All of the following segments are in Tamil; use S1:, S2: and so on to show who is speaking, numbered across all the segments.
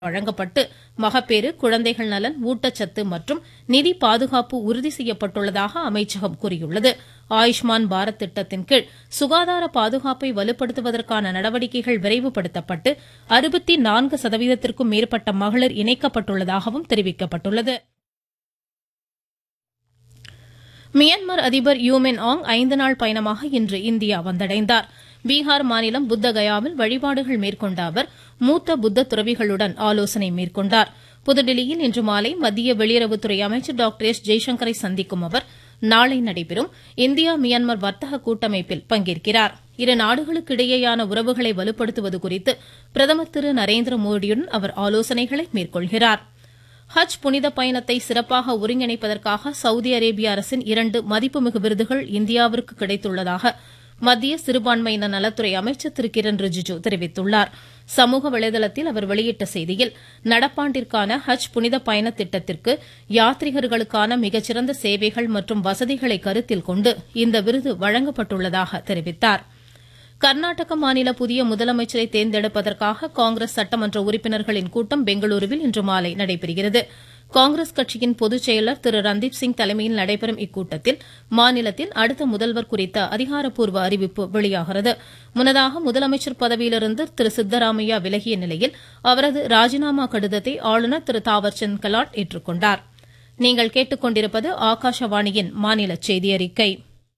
S1: வழங்கப்பட்டு மகப்பேறு குழந்தைகள் நலன் ஊட்டச்சத்து மற்றும் நிதி பாதுகாப்பு உறுதி செய்யப்பட்டுள்ளதாக அமைச்சகம் கூறியுள்ளது ஆயுஷ்மான் பாரத் திட்டத்தின் கீழ் சுகாதார பாதுகாப்பை வலுப்படுத்துவதற்கான நடவடிக்கைகள் விரைவுபடுத்தப்பட்டு அறுபத்தி நான்கு சதவீதத்திற்கும் மேற்பட்ட மகளிர் இணைக்கப்பட்டுள்ளதாகவும் தெரிவிக்கப்பட்டுள்ளது மியான்மர் அதிபர் யூமின் ஆங் ஐந்து நாள் பயணமாக இன்று இந்தியா வந்தடைந்தார் பீகார் மாநிலம் புத்த கயாவில் வழிபாடுகள் மேற்கொண்ட அவர் மூத்த புத்த துறவிகளுடன் ஆலோசனை மேற்கொண்டார் புதுதில்லியில் இன்று மாலை மத்திய வெளியுறவுத்துறை அமைச்சர் டாக்டர் எஸ் ஜெய்சங்கரை சந்திக்கும் அவர் நாளை நடைபெறும் இந்தியா மியான்மர் வர்த்தக கூட்டமைப்பில் பங்கேற்கிறார் இரு நாடுகளுக்கு இடையேயான உறவுகளை வலுப்படுத்துவது குறித்து பிரதமர் திரு நரேந்திர மோடியுடன் அவர் ஆலோசனைகளை மேற்கொள்கிறார் ஹஜ் புனித பயணத்தை சிறப்பாக ஒருங்கிணைப்பதற்காக சவுதி அரேபிய அரசின் இரண்டு மதிப்புமிகு விருதுகள் இந்தியாவிற்கு கிடைத்துள்ளதாக மத்திய சிறுபான்மையினர் நலத்துறை அமைச்சர் திரு கிரண் ரிஜிஜு தெரிவித்துள்ளார் சமூக வலைதளத்தில் அவர் வெளியிட்ட செய்தியில் நடப்பாண்டிற்கான ஹஜ் புனித பயண திட்டத்திற்கு யாத்ரிகர்களுக்கான மிகச்சிறந்த சேவைகள் மற்றும் வசதிகளை கருத்தில் கொண்டு இந்த விருது வழங்கப்பட்டுள்ளதாக தெரிவித்தார் கர்நாடக மாநில புதிய முதலமைச்சரை தேர்ந்தெடுப்பதற்காக காங்கிரஸ் சட்டமன்ற உறுப்பினர்களின் கூட்டம் பெங்களூருவில் இன்று மாலை நடைபெறுகிறது காங்கிரஸ் கட்சியின் பொதுச் செயலர் திரு ரந்தீப் சிங் தலைமையில் நடைபெறும் இக்கூட்டத்தில் மாநிலத்தில் அடுத்த முதல்வர் குறித்த அதிகாரப்பூர்வ அறிவிப்பு வெளியாகிறது முன்னதாக முதலமைச்சர் பதவியிலிருந்து திரு சித்தராமையா விலகிய நிலையில் அவரது ராஜினாமா கடிதத்தை ஆளுநர் திரு தாவர்சந்த் கெலாட் ஏற்றுக்கொண்டார் நீங்கள் கேட்டுக்கொண்டிருப்பது ஆகாஷவாணியின் மாநில செய்தி அறிக்கை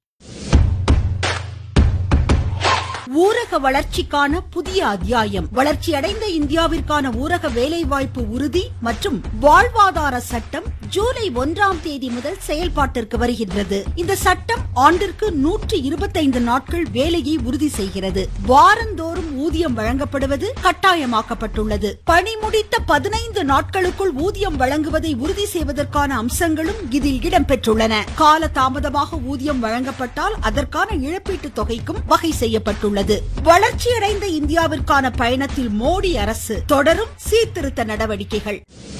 S2: ஊரக வளர்ச்சிக்கான புதிய அத்தியாயம் வளர்ச்சியடைந்த இந்தியாவிற்கான ஊரக வேலைவாய்ப்பு உறுதி மற்றும் வாழ்வாதார சட்டம் ஜூலை ஒன்றாம் தேதி முதல் செயல்பாட்டிற்கு வருகின்றது இந்த சட்டம் ஆண்டிற்கு நூற்றி இருபத்தைந்து நாட்கள் வேலையை உறுதி செய்கிறது வாரந்தோறும் ஊதியம் வழங்கப்படுவது கட்டாயமாக்கப்பட்டுள்ளது பணி முடித்த பதினைந்து நாட்களுக்குள் ஊதியம் வழங்குவதை உறுதி செய்வதற்கான அம்சங்களும் இதில் இடம்பெற்றுள்ளன கால தாமதமாக ஊதியம் வழங்கப்பட்டால் அதற்கான இழப்பீட்டு தொகைக்கும் வகை செய்யப்பட்டுள்ளது உள்ளது வளர்ச்சியடைந்த இந்தியாவிற்கான பயணத்தில் மோடி அரசு தொடரும் சீர்திருத்த நடவடிக்கைகள்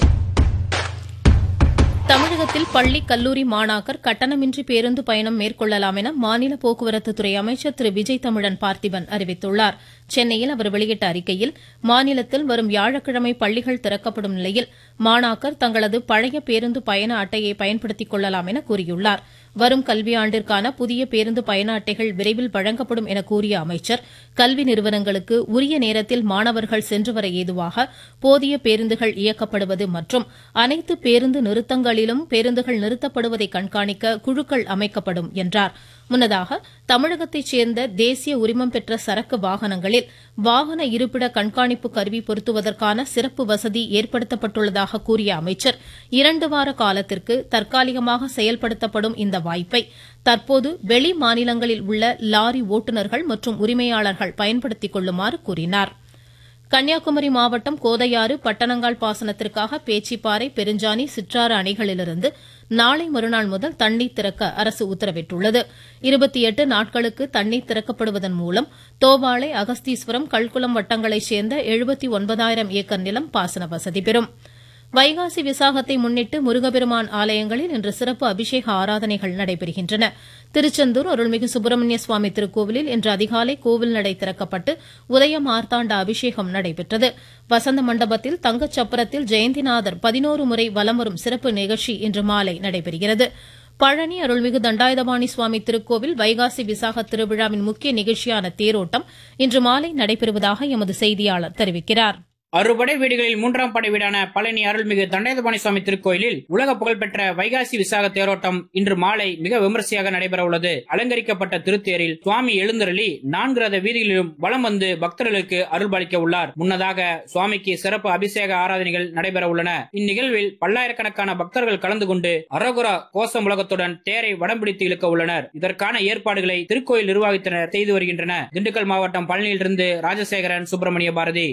S1: தமிழகத்தில் பள்ளி கல்லூரி மாணாக்கர் கட்டணமின்றி பேருந்து பயணம் மேற்கொள்ளலாம் என மாநில போக்குவரத்து துறை அமைச்சர் திரு விஜய் தமிழன் பார்த்திபன் அறிவித்துள்ளார் சென்னையில் அவர் வெளியிட்ட அறிக்கையில் மாநிலத்தில் வரும் வியாழக்கிழமை பள்ளிகள் திறக்கப்படும் நிலையில் மாணாக்கர் தங்களது பழைய பேருந்து பயண அட்டையை பயன்படுத்திக் கொள்ளலாம் என கூறியுள்ளார் வரும் கல்வியாண்டிற்கான புதிய பேருந்து பயண அட்டைகள் விரைவில் வழங்கப்படும் என கூறிய அமைச்சர் கல்வி நிறுவனங்களுக்கு உரிய நேரத்தில் மாணவர்கள் சென்று வர ஏதுவாக போதிய பேருந்துகள் இயக்கப்படுவது மற்றும் அனைத்து பேருந்து நிறுத்தங்களிலும் பேருந்துகள் நிறுத்தப்படுவதை கண்காணிக்க குழுக்கள் அமைக்கப்படும் என்றார் முன்னதாக தமிழகத்தைச் சேர்ந்த தேசிய உரிமம் பெற்ற சரக்கு வாகனங்களில் வாகன இருப்பிட கண்காணிப்பு கருவி பொருத்துவதற்கான சிறப்பு வசதி ஏற்படுத்தப்பட்டுள்ளதாக கூறிய அமைச்சர் இரண்டு வார காலத்திற்கு தற்காலிகமாக செயல்படுத்தப்படும் இந்த வாய்ப்பை தற்போது வெளி மாநிலங்களில் உள்ள லாரி ஓட்டுநர்கள் மற்றும் உரிமையாளர்கள் பயன்படுத்திக் கொள்ளுமாறு கூறினார் கன்னியாகுமரி மாவட்டம் கோதையாறு பட்டணங்கால் பாசனத்திற்காக பேச்சிப்பாறை பெருஞ்சாணி சிற்றாறு அணைகளிலிருந்து நாளை மறுநாள் முதல் தண்ணீர் திறக்க அரசு உத்தரவிட்டுள்ளது இருபத்தி எட்டு நாட்களுக்கு தண்ணீர் திறக்கப்படுவதன் மூலம் தோவாளை அகஸ்தீஸ்வரம் கல்குளம் வட்டங்களைச் சேர்ந்த எழுபத்தி ஒன்பதாயிரம் ஏக்கர் நிலம் பாசன வசதி பெறும் வைகாசி விசாகத்தை முன்னிட்டு முருகப்பெருமான் ஆலயங்களில் இன்று சிறப்பு அபிஷேக ஆராதனைகள் நடைபெறுகின்றன திருச்செந்தூர் அருள்மிகு சுப்பிரமணிய சுவாமி திருக்கோவிலில் இன்று அதிகாலை கோவில் நடை திறக்கப்பட்டு உதய மார்த்தாண்ட அபிஷேகம் நடைபெற்றது வசந்த மண்டபத்தில் தங்கச் சப்பரத்தில் ஜெயந்திநாதர் பதினோரு முறை வலம் வரும் சிறப்பு நிகழ்ச்சி இன்று மாலை நடைபெறுகிறது பழனி அருள்மிகு தண்டாயுதபாணி சுவாமி திருக்கோவில் வைகாசி விசாக திருவிழாவின் முக்கிய நிகழ்ச்சியான தேரோட்டம் இன்று மாலை நடைபெறுவதாக எமது செய்தியாளர் தெரிவிக்கிறார்
S3: அறுபடை வீடுகளில் மூன்றாம் படை வீடான பழனி அருள்மிகு தண்டாயுதபாணி சுவாமி திருக்கோயிலில் உலக புகழ்பெற்ற வைகாசி விசாக தேரோட்டம் இன்று மாலை மிக விமரிசையாக நடைபெற உள்ளது அலங்கரிக்கப்பட்ட திருத்தேரில் சுவாமி எழுந்தருளி நான்கு ரத வீதிகளிலும் வலம் வந்து பக்தர்களுக்கு அருள்பாலிக்க உள்ளார் முன்னதாக சுவாமிக்கு சிறப்பு அபிஷேக ஆராதனைகள் நடைபெற உள்ளன இந்நிகழ்வில் பல்லாயிரக்கணக்கான பக்தர்கள் கலந்து கொண்டு அரோகுரா கோஷம் உலகத்துடன் தேரை வடம் பிடித்து இழுக்க உள்ளனர் இதற்கான ஏற்பாடுகளை திருக்கோயில் நிர்வாகத்தினர் செய்து வருகின்றனர் திண்டுக்கல் மாவட்டம் பழனியிலிருந்து ராஜசேகரன் சுப்பிரமணிய பாரதி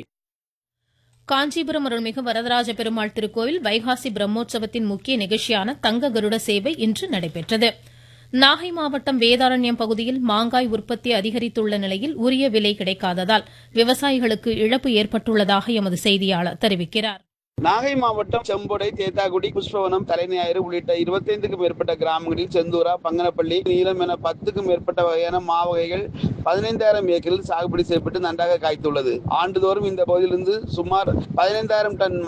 S1: காஞ்சிபுரம் அருள்மிகு வரதராஜ பெருமாள் திருக்கோவில் வைகாசி பிரம்மோற்சவத்தின் முக்கிய நிகழ்ச்சியான தங்க கருட சேவை இன்று நடைபெற்றது நாகை மாவட்டம் வேதாரண்யம் பகுதியில் மாங்காய் உற்பத்தி அதிகரித்துள்ள நிலையில் உரிய விலை கிடைக்காததால் விவசாயிகளுக்கு இழப்பு ஏற்பட்டுள்ளதாக எமது செய்தியாளர் தெரிவிக்கிறார்
S4: நாகை மாவட்டம் செம்பொடை தேத்தாக்குடி புஷ்பவனம் தலைஞாயிறு உள்ளிட்ட இருபத்தைந்துக்கும் மேற்பட்ட கிராமங்களில் செந்தூரா பங்கனப்பள்ளி நீலம் என பத்துக்கும் மேற்பட்ட வகையான மா வகைகள் பதினைந்தாயிரம் ஏக்கரில் சாகுபடி செய்யப்பட்டு நன்றாக காய்த்துள்ளது ஆண்டுதோறும் இந்த பகுதியிலிருந்து சுமார் பதினைந்தாயிரம் டன்